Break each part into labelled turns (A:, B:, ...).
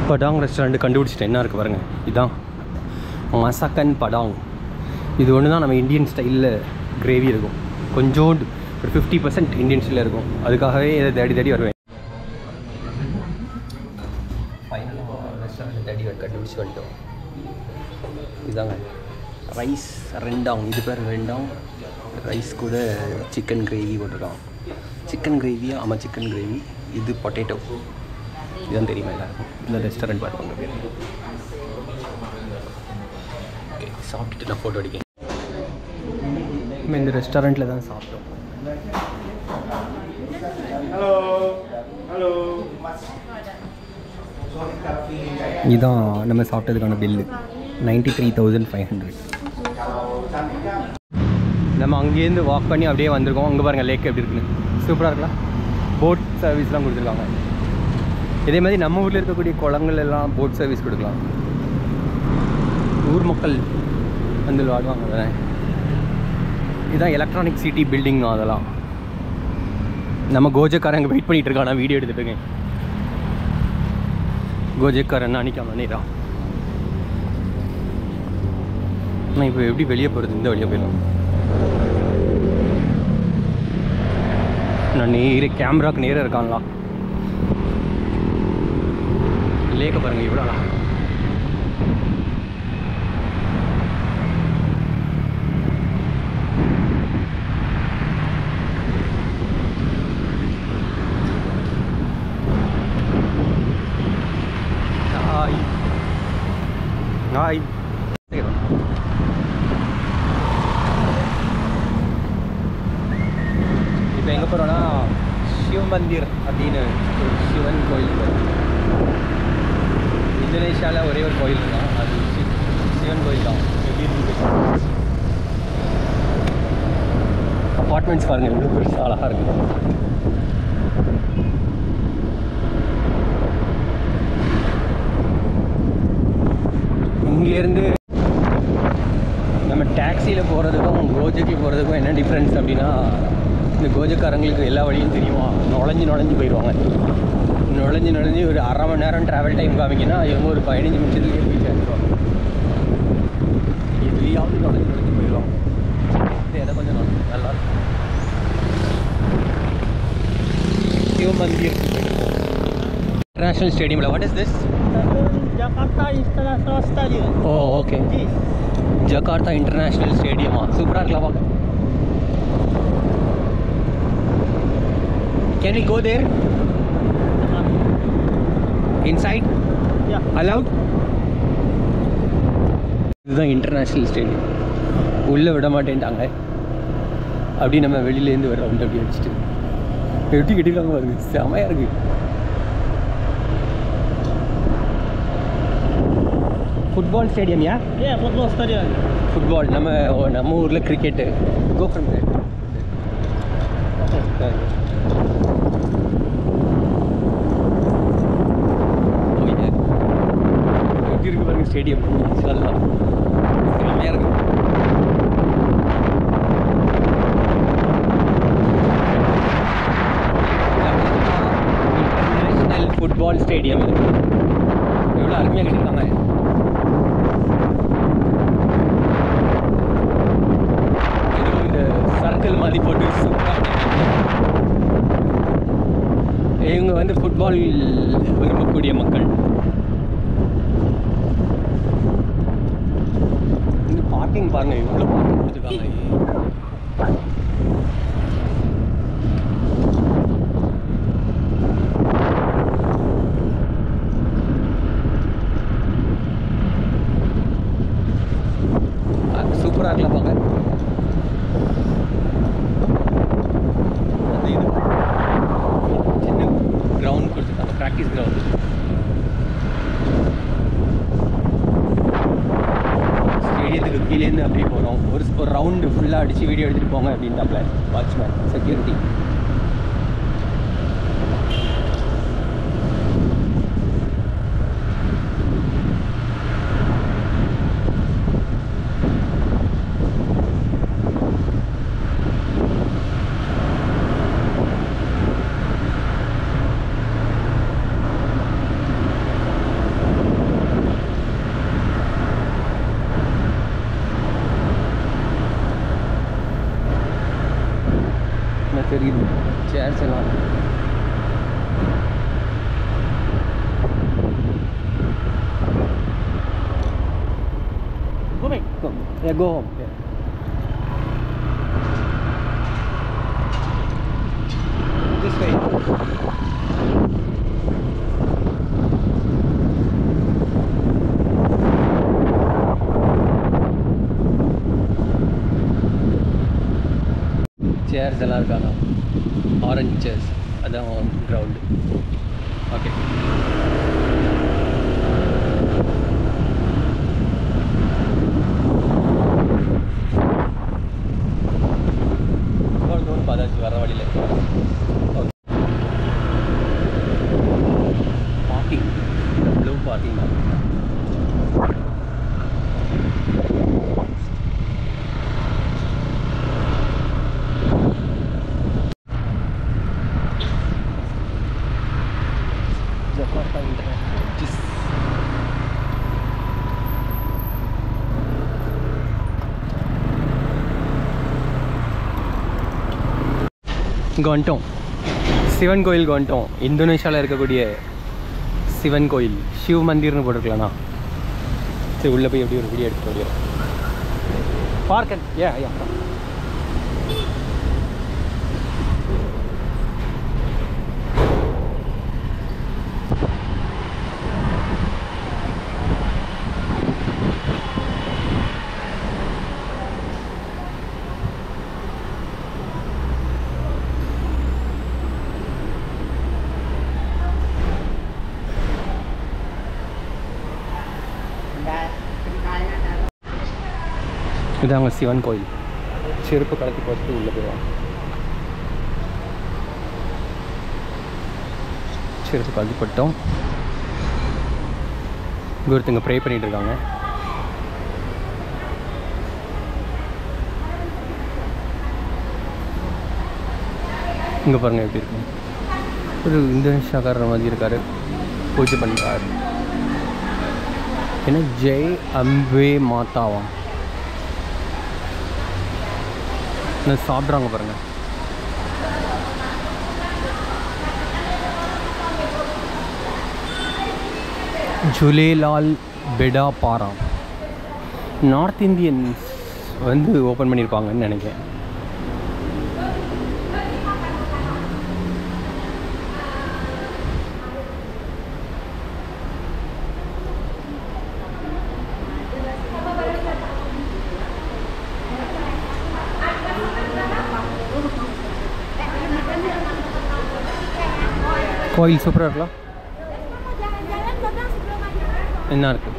A: படாங் restaurant கண்டுபிடிச்சிட்டேன் என்ன இருக்குது பாருங்கள் இதான் மசக்கன் படாங் இது ஒன்று தான் நம்ம இந்தியன் ஸ்டைலில் கிரேவி இருக்கும் கொஞ்சோண்டு ஒரு ஃபிஃப்டி பர்சன்ட் இந்தியன் ஸ்டைலில் இருக்கும் அதுக்காகவே இதை தேடி தேடி வருவேன் ஃபைனலாக ரெஸ்டாரண்ட் தேடி கண்டுபிடிச்சி வந்துட்டோம் இதாங்க ரைஸ் ரெண்டாங் இது பேர் ரெண்டாங் ரைஸ் கூட சிக்கன் கிரேவி போட்டிருக்கான் சிக்கன் கிரேவியா ஆமாம் சிக்கன் கிரேவி இது பொட்டேட்டோ இதுதான் தெரியுமா எல்லாருக்கும் இந்த ரெஸ்டாரண்ட் பார்ப்பாங்க பேர் ஓகே சாப்பிட்டுட்டு நான் ஃபோட்டோ அடிக்கேன் நம்ம இந்த ரெஸ்டாரண்ட்டில் தான் சாப்பிட்டோம் இதுதான் நம்ம சாப்பிட்டதுக்கான bill ninety three thousand five hundred நம்ம அங்கேருந்து வாக் பண்ணி அப்படியே வந்திருக்கோம் அங்கே பாருங்கள் லேக் எப்படி இருக்குன்னு சூப்பராக இருக்கலாம் போட் சர்வீஸ்லாம் கொடுத்துருக்காங்க இதே மாதிரி நம்ம ஊரில் இருக்கக்கூடிய குளங்கள் எல்லாம் போட் சர்வீஸ் கொடுக்கலாம் ஊர் மக்கள் வந்து விளாடுவாங்க தானே இதுதான் எலக்ட்ரானிக் சிட்டி பில்டிங் அதெல்லாம் நம்ம கோஜக்காரங்க வெயிட் பண்ணிட்டு இருக்கான் நான் வீடியோ எடுத்துட்டு இருக்கேன் கோஜக்காரன் அன்னைக்கு நேரம் நான் இப்போ எப்படி வெளியே போகிறது இந்த வழியாக போயிடலாம் நான் நேர கேமராக்கு நேராக இருக்காங்களா லேக்க பாருங்க இவ்வளோ அழகா இருக்கு. ஹாய் ஹாய் இப்போ எங்கே போகிறோன்னா சிவ மந்திர் அப்படின்னு ஒரு சிவன் கோயில் இருக்கு. இந்தோனேஷியாவில் ஒரே ஒரு கோயில் தான் அது சி- சிவன் கோயில் தான் எப்படி இருக்கு அப்பார்ட்மெண்ட்ஸ் பாருங்கள் எவ்வளோ பெருசாக அழகாக இருக்குது இங்கேருந்து நம்ம டாக்ஸியில் போகிறதுக்கும் கோஜுக்கு போகிறதுக்கும் என்ன டிஃப்ரென்ஸ் அப்படின்னா இந்த கோஜக்காரங்களுக்கு எல்லா வழியும் தெரியுமா நுழைஞ்சு நுழைஞ்சு போயிடுவாங்க நுழைஞ்சு நுழைஞ்சு ஒரு அரை மணி நேரம் ட்ராவல் டைம் காமிக்கினா இவங்க ஒரு பதினஞ்சு நிமிஷத்துலேயே போய் சேர்ந்துருவாங்க இதுலேயாவது நுழைஞ்சு நுழைஞ்சு போயிடுவாங்க இது எதை கொஞ்சம் நல்லா- நல்லா இருக்கும் சிவமந்திர் இன்டர்நேஷ்னல் ஸ்டேடியமில் what is this
B: Jakarta International Stadium.
A: Oh okay
B: This.
A: Jakarta international ஸ்டேடியமா சூப்பராக இருக்கலாம் பார்க்க can we go there inside
B: Yeah.
A: Allowed இதுதான் இன்டர்நேஷ்னல் ஸ்டேடியம் உள்ளே விட மாட்டேன்ட்டாங்க அப்படி நம்ம வெளியிலேருந்து வர ரவுண்ட் அப்படி அடிச்சுட்டு எப்படி கட்டிருக்காங்க பாருங்க செமையாக இருக்கு football stadium yeah
B: Yeah, football stadium.
A: Football நம்ம ஓ, நம்ம ஊரில் கிரிக்கெட்டு கோ ஃப்ரம் எப்படி இருக்கு பாருங்க ஸ்டேடியம் நல்லா செம்மையாக இருக்கு இன்டர்நேஷ்னல் ஃபுட்பால் ஸ்டேடியம் இது எவ்வளோ அருமையாக கட்டியிருக்காங்க ஏதோ இந்த சர்க்கிள் மாதிரி போட்டு சூப்பரா இவங்க வந்து ஃபுட்பால் விரும்பக்கூடிய மக்கள் இந்த பார்க்கிங் பாருங்க இவ்வளோ பார்க்கிங் கொடுத்துருக்காங்க சூப்பராக இருக்கலாம் பாங்க அந்த இது சின்ன கிரவுண்ட் கொடுத்துருக்காங்க ப்ராக்டிஸ் கிரவுண்ட் ஸ்டேடியத்துக்கு கீழேருந்து அப்படியே போகிறோம் ஒரு ஒரு ரவுண்டு ஃபுல்லாக அடித்து வீடியோ எடுத்துகிட்டு போங்க அப்படின்ட்டாப்ல watchman security Yeah, go home. Yeah. This way. Chairs எல்லாம் இருக்காங்க ஆரஞ்சு சேர்ஸ் அதான் கிரவுண்டு ஓகே கிரவுண்ட் பார்த்தாச்சு வர வழியில் ஓகே பார்க்கிங் ப்ளூ பார்க்கிங் தான் Jakarta International Just இங்கே வந்துட்டோம் சிவன் கோயிலுக்கு வந்துட்டோம் இந்தோனேஷியாவில் இருக்கக்கூடிய சிவன் கோயில் சிவ் மந்திர்னு போட்டிருக்கலாம்ண்ணா சரி உள்ளே போய் எப்படி ஒரு வீடியோ எடுத்து வருகிறோம் பார்க்க ஏ ஐயா இதாங்க சிவன் கோயில் செருப்பு கலத்தி போட்டு உள்ளே போயிடுவாங்க செருப்பு கலத்தி போட்டோம் இங்கே ஒருத்தங்க ப்ரே பண்ணிட்டு இருக்காங்க இங்கே பாருங்க எப்படி இருக்கு ஒரு இந்தோனேஷியாக்காரர் மாதிரி இருக்காரு பூஜை பண்ணுறாரு என்ன ஜெய் அம்பே மாதாவா இன்னும் சாப்பிட்றாங்க பாருங்க ஜுலேலால் பெடா பாரா நார்த் இந்தியன்ஸ் வந்து ஓப்பன் பண்ணியிருப்பாங்கன்னு நினைக்கிறேன் கோயில் சூப்பராக இருக்கலாம்
C: jalan-jalan kadang sebelum ada
A: என்ன இருக்கு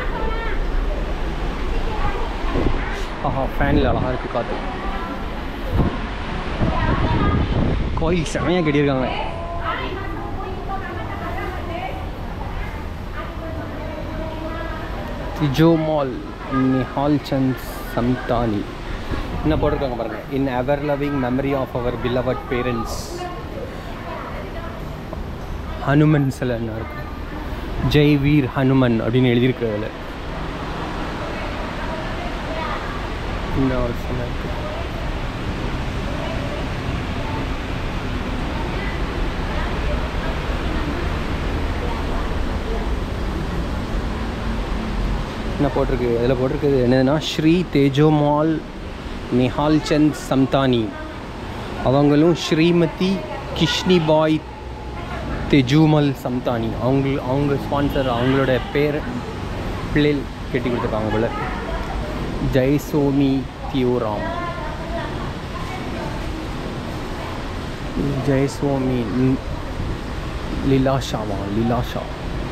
A: ஆஹா ஃபேனில் அழகாக இருக்குது காற்று கோயில் செமையாக கட்டியிருக்காங்க திஜோ மால் நிஹால் சந்த் சம்தானி என்ன போட்டிருக்காங்க பாருங்கள் in ever loving memory of our beloved parents Hanuman சிலை என்ன இருக்கு ஜெய் வீர் ஹனுமன் அப்படின்னு எழுதியிருக்கு அதில் இந்த ஒரு சிலை இருக்கு என்ன போட்டிருக்கு அதில் போட்டிருக்குது என்னதுன்னா ஸ்ரீ தேஜோமால் நிஹால் சந்த் சம்தானி அவங்களும் ஸ்ரீமதி கிஷ்னிபாய் தெஜூமல் சம்தானி அவங்க அவங்க ஸ்பான்சர் அவங்களோட பேர் பிள்ளைகள் கட்டி கொடுத்துருக்காங்க போல ஜெய்சோமி தியோராம் ஜெயசுவாமி ல்- லீலாஷாவா லீலாஷா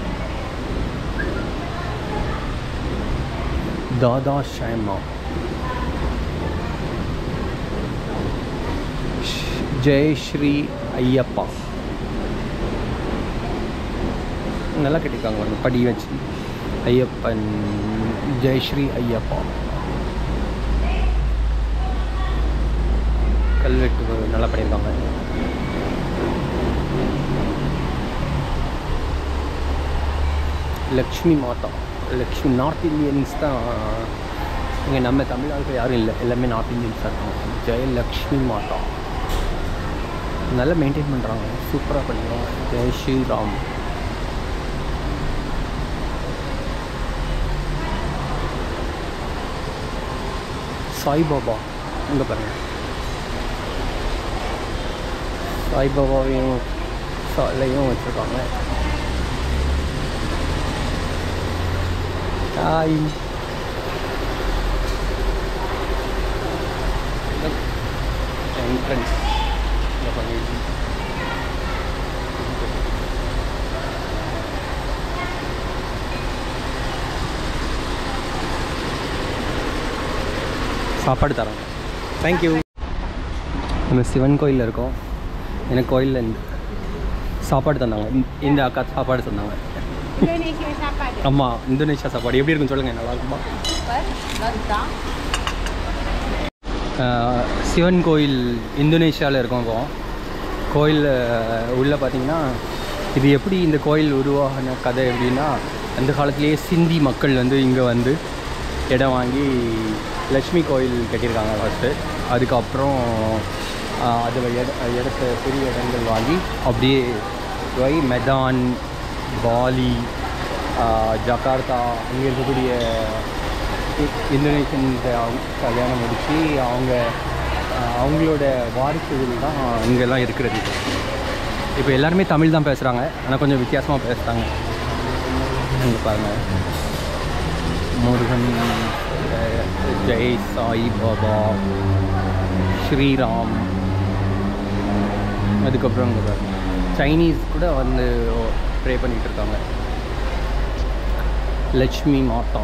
A: தாதா ஷேமா ஷ்- ஜெய் ஸ்ரீ ஐயப்பா நல்லா கட்டியிருக்காங்க பாருங்க, படி வச்சு ஐயப்பன் ஜெய் ஸ்ரீ ஐயப்பா கல்வெட்டு நல்லா பண்ணியிருக்காங்க லக்ஷ்மி மாதா லக்ஷ்மி நார்த் இந்தியன்ஸ் தான் இங்கே நம்ம தமிழ் ஆட்கள் யாரும் இல்லை எல்லாமே நார்த் இந்தியன்ஸ் தான் இருக்காங்க ஜெயலக்ஷ்மி மாதா நல்லா மெயின்டைன் பண்ணுறாங்க சூப்பராக பண்ணிடுறாங்க ஜெய் ஸ்ரீராம் சாய்பாபா இங்கே பாருங்க சாய்பாபாவையும் சாலையும் வச்சுருக்காங்க ஹாய் என்ட்ரன்ஸ் இங்கே பாருங்க சாப்பாடு தரோம் தேங்க்யூ நம்ம சிவன் கோயிலில் இருக்கோம் எனக்கு கோயிலில் இந்த சாப்பாடு தந்தாங்க இந்த- இந்த அக்கா சாப்பாடு தந்தாங்க
C: Indonesia சாப்பாடு
A: ஆமாம் இந்தோனேஷியா சாப்பாடு எப்படி இருக்குன்னு சொல்லுங்கள் நல்லா இருக்குமா
C: சூப்பர் லஸ்தா
A: ஆஹ் சிவன் கோயில் இந்தோனேஷியாவில் இருக்கோம் இப்போ கோயில் உள்ளே பார்த்தீங்கன்னா இது எப்படி இந்த கோயில் உருவாகின கதை எப்படின்னா அந்த காலத்திலேயே சிந்தி மக்கள் வந்து இங்கே வந்து இடம் வாங்கி லக்ஷ்மி கோயில் கட்டியிருக்காங்க ஃபஸ்ட்டு அதுக்கப்புறம் ஆஹ் அதில் இட இடத்த பெரிய இடங்கள் வாங்கி அப்படியே போய் மெதான் பாலி ஆஹ் ஜகார்த்தா அங்கே இருக்கக்கூடிய இ- இந்தோனேஷியன் அவங்க கல்யாணம் முடித்து அவங்க ஆஹ் அவங்களோட வாரிசுகள் தான் இங்கெல்லாம் இருக்கிறது இப்போ எல்லாருமே தமிழ் தான் பேசுகிறாங்க ஆனால் கொஞ்சம் வித்தியாசமாக பேசுகிறாங்க இங்கே பாருங்கள் முருகன் அஹ், ஜெய் சாய் பாபா ஸ்ரீராம் அதுக்கப்புறம் இங்கே பாருங்க சைனீஸ் கூட வந்து ப்ரே பண்ணிகிட்டு இருக்காங்க லட்சுமி மாதா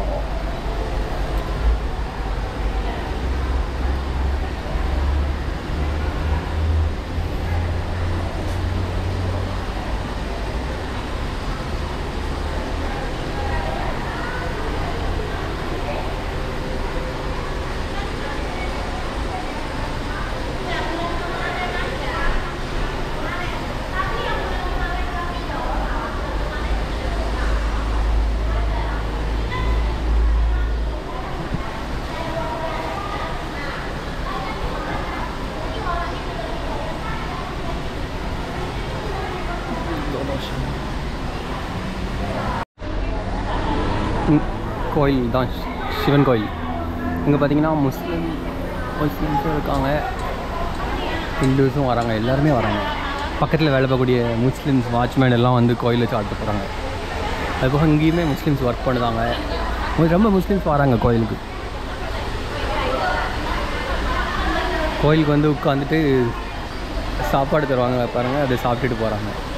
A: ம், கோயில் தான் சி- சிவன் கோயில் இங்கே பார்த்தீங்கன்னா முஸ்லீம் முஸ்லீம்ஸும் இருக்காங்க ஹிந்துஸும் வராங்க எல்லாருமே வராங்க பக்கத்தில் வேலை பார்க்கக்கூடிய முஸ்லீம்ஸ் வாட்ச்மேன் எல்லாம் வந்து கோயிலை சாப்பிட்டு போகிறாங்க அதுபோக இங்கேயுமே முஸ்லீம்ஸ் ஒர்க் பண்ணுறாங்க ரொம்ப முஸ்லீம்ஸ் வராங்க கோயிலுக்கு கோயிலுக்கு வந்து உட்காந்துட்டு சாப்பாடு தருவாங்க பாருங்கள் அதை சாப்பிட்டுட்டு போகிறாங்க